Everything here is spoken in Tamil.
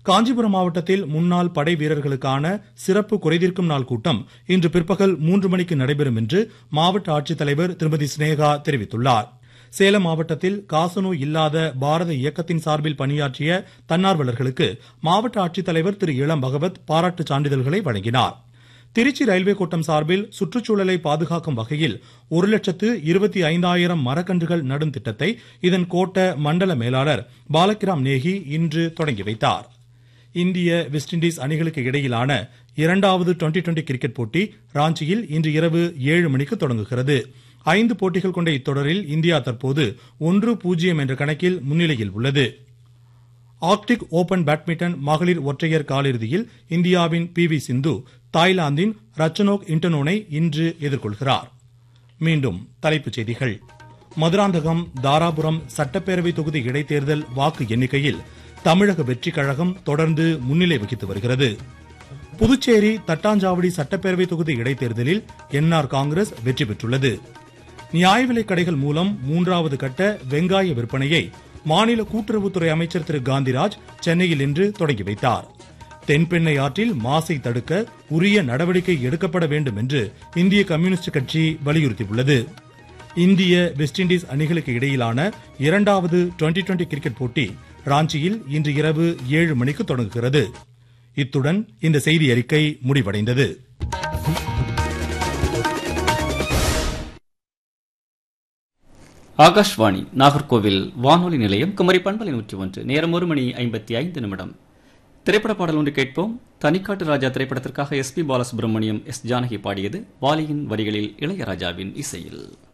காஞ்சிபுரம் மாவட்டத்தில் முன்னாள் படை வீரர்களுக்கான சிறப்பு குறைதீர்க்கும் நாள் கூட்டம் இன்று பிற்பகல் மூன்று மணிக்கு நடைபெறும் என்று மாவட்ட ஆட்சித்தலைவர் திருமதி சினேகா தெரிவித்துள்ளார் சேலம் மாவட்டத்தில் காசநோய் இல்லாத பாரத இயக்கத்தின் சார்பில் பணியாற்றிய தன்னார்வலர்களுக்கு மாவட்ட ஆட்சித்தலைவர் திரு இளம் பகவத் பாராட்டு சான்றிதழ்களை வழங்கினார் திருச்சி ரயில்வே கோட்டம் சார்பில் சுற்றுச்சூழலை பாதுகாக்கும் வகையில் ஒரு லட்சத்து இருபத்தி ஐந்தாயிரம் மரக்கன்றுகள் நடும் திட்டத்தை இதன் கோட்ட மண்டல மேலாளர் பாலகிராம் நேகி இன்று தொடங்கி வைத்தார் இந்திய வெஸ்ட் இண்டீஸ் அணிகளுக்கு இடையிலான இரண்டாவது டுவெண்டி டுவெண்டி கிரிக்கெட் போட்டி ராஞ்சியில் இன்று இரவு ஏழு மணிக்கு தொடங்குகிறது ஐந்து போட்டிகள் கொண்ட இத்தொடரில் இந்தியா தற்போது ஒன்று பூஜ்ஜியம் என்ற கணக்கில் முன்னிலையில் உள்ளது ஆர்க்டிக் ஓபன் பேட்மிண்டன் மகளிர் ஒற்றையர் காலிறுதியில் இந்தியாவின் பி வி சிந்து தாய்லாந்தின் ரச்சனோக் இன்டனோனை இன்று எதிர்கொள்கிறார் மீண்டும் தலைப்புச் செய்திகள் மதுராந்தகம் தாராபுரம் சட்டப்பேரவை தொகுதி இடைத்தேர்தல் வாக்கு எண்ணிக்கையில் தமிழக வெற்றிக் கழகம் தொடர்ந்து முன்னிலை வகித்து வருகிறது புதுச்சேரி தட்டாஞ்சாவடி சட்டப்பேரவை தொகுதி இடைத்தேர்தலில் என்ஆர் காங்கிரஸ் வெற்றி பெற்றுள்ளது நியாய விலைக் கடைகள் மூலம் மூன்றாவது கட்ட வெங்காய விற்பனையை மாநில கூட்டுறவுத்துறை அமைச்சர் திரு காந்திராஜ் சென்னையில் இன்று தொடங்கி வைத்தார் தென்பெண்ணை ஆற்றில் மாசை தடுக்க உரிய நடவடிக்கை எடுக்கப்பட வேண்டும் என்று இந்திய கம்யூனிஸ்ட் கட்சி வலியுறுத்தியுள்ளது இந்திய வெஸ்ட் இண்டீஸ் அணிகளுக்கு இடையிலான இரண்டாவது டுவெண்டி டுவெண்டி கிரிக்கெட் போட்டி ராஞ்சியில் இன்று இரவு ஏழு மணிக்கு தொடங்குகிறது இத்துடன் இந்த செய்தி அறிக்கை முடிவடைந்தது ஆகாஷ்வாணி நாகர்கோவில் வானொலி நிலையம் குமரி பண்பலை நூற்றி ஒன்று நேரம் ஒரு மணி ஐம்பத்தி ஐந்து நிமிடம் திரைப்பட பாடல் ஒன்று கேட்போம் தனிக்காட்டு ராஜா திரைப்படத்திற்காக S P Balasubrahmanyam S Janaki பாடியது வாலியின் வரிகளில் இளையராஜாவின் இசையில்